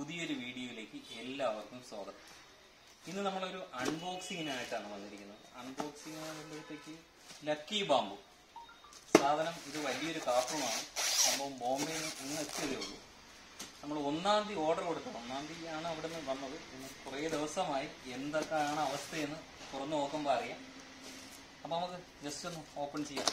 പുതിയൊരു വീഡിയോയിലേക്ക് എല്ലാവർക്കും സ്വാഗതം ഇന്ന് നമ്മളൊരു അൺബോക്സിങ്ങിനായിട്ടാണ് വന്നിരിക്കുന്നത് അൺബോക്സിങ് ആകുമ്പോഴത്തേക്ക് ലക്കി ബാമ്പു സാധനം ഇത് വലിയൊരു കാർട്ടൂണാണ് സംഭവം ബോംബെയിൽ നിന്ന് ഇന്ന് എത്തിയതേ ഉള്ളൂ നമ്മൾ ഒന്നാം തീയതി ഓർഡർ കൊടുത്തത് ഒന്നാം തീയതിയാണ് അവിടെ നിന്ന് വന്നത് ഇന്ന് കുറേ ദിവസമായി എന്തൊക്കെയാണ് അവസ്ഥയെന്ന് തുറന്നു നോക്കുമ്പോൾ അറിയാം അപ്പം നമുക്ക് ജസ്റ്റ് ഒന്ന് ഓപ്പൺ ചെയ്യാം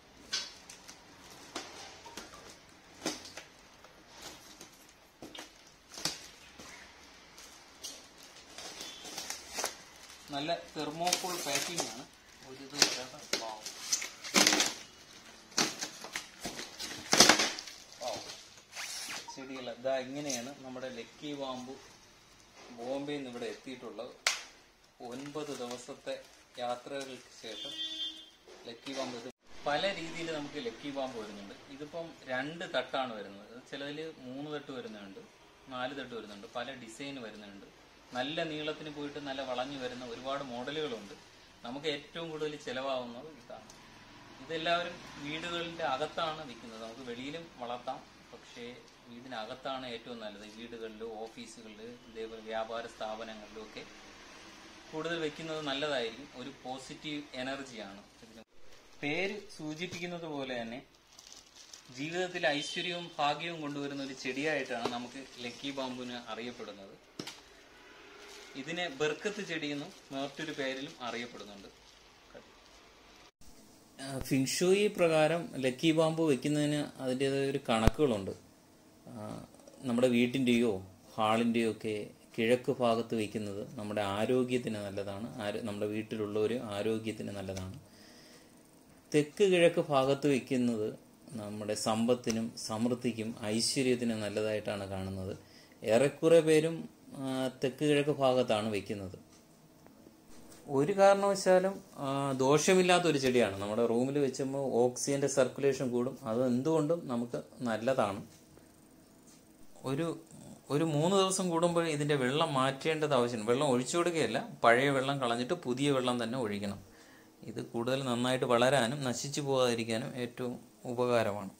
നല്ല തെർമോകോൾ പാക്കിംഗ് ആണ് ഒരു ഇത് വരാതെ പാവം. പാവം. ചെടികൾ ഇതാ ഇങ്ങനെയാണ് നമ്മുടെ ലക്കി ബാമ്പു ബോംബെയിൽ നിന്ന് ഇവിടെ എത്തിയിട്ടുള്ളത് ഒൻപത് ദിവസത്തെ യാത്രകൾക്ക് ശേഷം ലക്കി ബാമ്പ് ഇത് പല രീതിയിൽ നമുക്ക് ലക്കി ബാമ്പ് വരുന്നുണ്ട് ഇതിപ്പം രണ്ട് തട്ടാണ് വരുന്നത് ചിലതിൽ മൂന്ന് തട്ട് വരുന്നുണ്ട് നാല് തട്ട് വരുന്നുണ്ട് പല ഡിസൈൻ വരുന്നുണ്ട് നല്ല നീളത്തിന് പോയിട്ട് നല്ല വളഞ്ഞു വരുന്ന ഒരുപാട് മോഡലുകളുണ്ട് നമുക്ക് ഏറ്റവും കൂടുതൽ ചിലവാകുന്നത് ഇതാണ് ഇതെല്ലാവരും വീടുകളിന്റെ അകത്താണ് വിൽക്കുന്നത് നമുക്ക് വെളിയിലും വളർത്താം പക്ഷേ വീടിനകത്താണ് ഏറ്റവും നല്ലത് വീടുകളിലും ഓഫീസുകളിൽ ഇതേപോലെ വ്യാപാര സ്ഥാപനങ്ങളിലും ഒക്കെ കൂടുതൽ വെക്കുന്നത് നല്ലതായിരിക്കും ഒരു പോസിറ്റീവ് എനർജിയാണ് ഇതിന്. പേര് സൂചിപ്പിക്കുന്നത് പോലെ തന്നെ ജീവിതത്തിൽ ഐശ്വര്യവും ഭാഗ്യവും കൊണ്ടുവരുന്ന ഒരു ചെടിയായിട്ടാണ് നമുക്ക് ലക്കി ബാമ്പുവിന് അറിയപ്പെടുന്നത് ഇതിനെ ബർക്കത്ത് ചെടിയെന്നും മറ്റൊരു പേരിലും അറിയപ്പെടുന്നുണ്ട് ഫിങ്ഷോയി പ്രകാരം ലക്കി ബാമ്പു വെക്കുന്നതിന് അതിൻ്റെതായ ഒരു കണക്കുകളുണ്ട് ആ, നമ്മുടെ വീട്ടിൻ്റെയോ ഹാളിൻ്റെയോ ഒക്കെ കിഴക്ക് ഭാഗത്ത് വയ്ക്കുന്നത് നമ്മുടെ ആരോഗ്യത്തിന് നല്ലതാണ് ആരോ- നമ്മുടെ വീട്ടിലുള്ള ഒരു ആരോഗ്യത്തിന് നല്ലതാണ് തെക്ക് കിഴക്ക് ഭാഗത്ത് വയ്ക്കുന്നത് നമ്മുടെ സമ്പത്തിനും സമൃദ്ധിക്കും ഐശ്വര്യത്തിനും നല്ലതായിട്ടാണ് കാണുന്നത് ഏറെക്കുറെ പേരും ആ, തെക്ക് കിഴക്ക് ഭാഗത്താണ് വയ്ക്കുന്നത് ഒരു കാരണവശാലും ആ, ദോഷമില്ലാത്ത ഒരു ചെടിയാണ് നമ്മുടെ റൂമിൽ വെച്ചുമ്പോൾ ഓക്സിജന്റെ സർക്കുലേഷൻ കൂടും അത് എന്തുകൊണ്ടും നമുക്ക് നല്ലതാണ് ഒരു ഒരു മൂന്ന് ദിവസം കൂടുമ്പോൾ ഇതിന്റെ വെള്ളം മാറ്റേണ്ടത് ആവശ്യമാണ് വെള്ളം ഒഴിച്ചു കൊടുക്കുകയല്ല പഴയ വെള്ളം കളഞ്ഞിട്ട് പുതിയ വെള്ളം തന്നെ ഒഴിക്കണം ഇത് കൂടുതൽ നന്നായിട്ട് വളരാനും നശിച്ചു പോകാതിരിക്കാനും ഏറ്റവും ഉപകാരമാണ്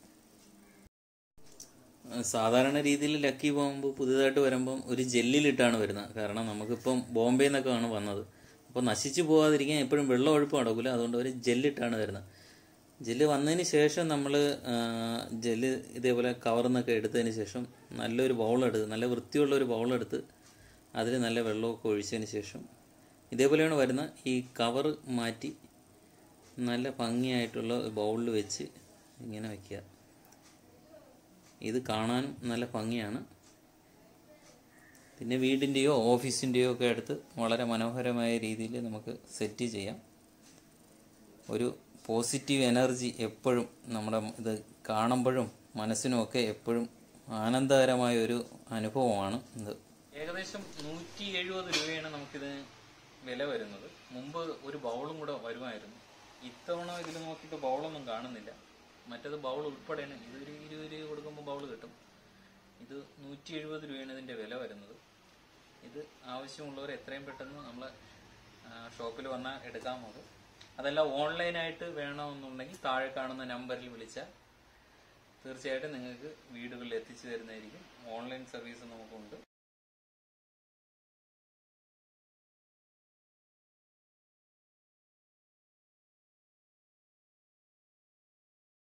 സാധാരണ രീതിയിൽ ലക്കി പോകുമ്പോൾ പുതിയതായിട്ട് വരുമ്പം ഒരു ജെല്ലിലിട്ടാണ് വരുന്നത് കാരണം നമുക്കിപ്പം ബോംബെ നിന്നൊക്കെയാണ് വന്നത് അപ്പോൾ നശിച്ചു പോകാതിരിക്കാൻ എപ്പോഴും വെള്ളം ഒഴുപ്പ് നടക്കില്ല അതുകൊണ്ട് ഒരു ജെല്ലിട്ടാണ് വരുന്നത് ജെല്ല് വന്നതിന് ശേഷം നമ്മൾ ജെല്ല് ഇതേപോലെ കവറിൽ നിന്നൊക്കെ എടുത്തതിന് ശേഷം നല്ലൊരു ബൗളെടുത്ത് നല്ല വൃത്തിയുള്ള ഒരു ബൗളെടുത്ത് അതിൽ നല്ല വെള്ളമൊക്കെ ഒഴിച്ചതിന് ശേഷം ഇതേപോലെയാണ് വരുന്ന ഈ കവർ മാറ്റി നല്ല ഭംഗിയായിട്ടുള്ള ബൗളിൽ വെച്ച് ഇങ്ങനെ വയ്ക്കുക ഇത് കാണാനും നല്ല ഭംഗിയാണ് പിന്നെ വീടിൻ്റെയോ ഓഫീസിൻ്റെയോ ഒക്കെ അടുത്ത് വളരെ മനോഹരമായ രീതിയിൽ നമുക്ക് സെറ്റ് ചെയ്യാം ഒരു പോസിറ്റീവ് എനർജി എപ്പോഴും നമ്മുടെ ഇത് കാണുമ്പോഴും മനസ്സിനുമൊക്കെ എപ്പോഴും ആനന്ദകരമായ ഒരു അനുഭവമാണ് ഇത് ഏകദേശം നൂറ്റി എഴുപത് രൂപയാണ് നമുക്കിത് വില വരുന്നത് മുമ്പ് ഒരു ബൗളും കൂടെ വരുമായിരുന്നു ഇത്തവണ ഇതിൽ നോക്കിയിട്ട് ബൗളൊന്നും കാണുന്നില്ല മറ്റത് ബൗൾ ഉൾപ്പെടെയാണ് ഇതൊരു ഇരുപത് രൂപ കൊടുക്കുമ്പോൾ ബൗൾ കിട്ടും ഇത് നൂറ്റി എഴുപത് രൂപയാണ് ഇതിന്റെ വില വരുന്നത് ഇത് ആവശ്യമുള്ളവർ എത്രയും പെട്ടെന്ന് നമ്മളെ ഷോപ്പിൽ വന്നാൽ എടുക്കാമത് അതല്ല ഓൺലൈനായിട്ട് വേണമെന്നുണ്ടെങ്കിൽ താഴെ കാണുന്ന നമ്പറിൽ വിളിച്ചാൽ തീർച്ചയായിട്ടും നിങ്ങൾക്ക് വീടുകളിൽ എത്തിച്ചു തരുന്നതായിരിക്കും ഓൺലൈൻ സർവീസ് നമുക്കുണ്ട്